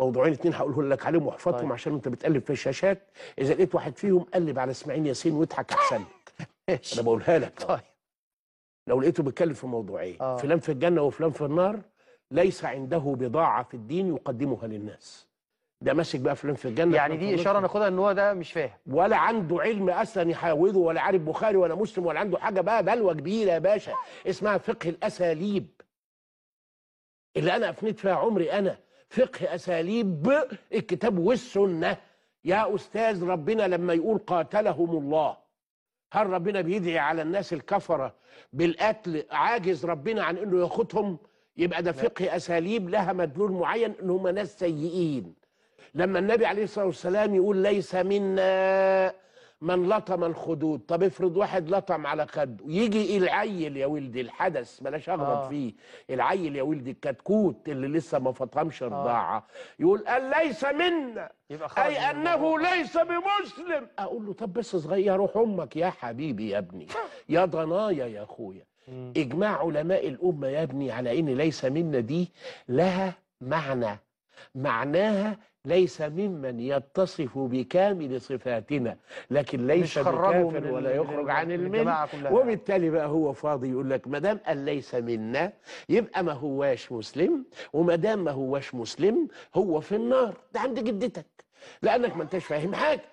موضوعين اتنين هقوله لك عليهم واحفظهم طيب. عشان انت بتقلب في الشاشات اذا لقيت واحد فيهم قلب على اسماعيل ياسين واضحك احسن لك ماشي انا بقولها لك طيب لو لقيته بيتكلم في موضوعين آه. فلان في الجنه وفلان في النار ليس عنده بضاعه في الدين يقدمها للناس ده ماسك بقى فلان في الجنه يعني فلان في دي النار. اشاره ناخدها ان هو ده مش فاهم ولا عنده علم اصلا يحاوره ولا عارف بخاري ولا مسلم ولا عنده حاجه بقى بلوه كبيره يا باشا اسمها فقه الاساليب اللي انا افنيت فيها عمري انا فقه اساليب الكتاب والسنه يا استاذ ربنا لما يقول قاتلهم الله هل ربنا بيدعي على الناس الكفره بالقتل عاجز ربنا عن انه ياخدهم يبقى ده فقه اساليب لها مدلول معين ان هم ناس سيئين لما النبي عليه الصلاه والسلام يقول ليس منا من لطم الخدود طب افرض واحد لطم على خده يجي العيل يا ولدي الحدث بلاش اغلط آه. فيه العيل يا ولدي الكتكوت اللي لسه ما فطمش رضاعه يقول قال ليس منا يبقى خرج اي من انه الموضوع. ليس بمسلم اقول له طب بس صغير روح امك يا حبيبي يا ابني يا ضنايا يا اخويا مم. اجماع علماء الامه يا ابني على ان ليس منا دي لها معنى معناها ليس ممن يتصف بكامل صفاتنا لكن ليس مش خرجه بكافر من ولا ال- يخرج من عن المله الجماعة كلها. وبالتالي بقى هو فاضي يقول لك ما دام قال ليس منا يبقى ما هواش مسلم وما دام ما هواش مسلم هو في النار ده عند جدتك لانك ما انتش فاهم حاجه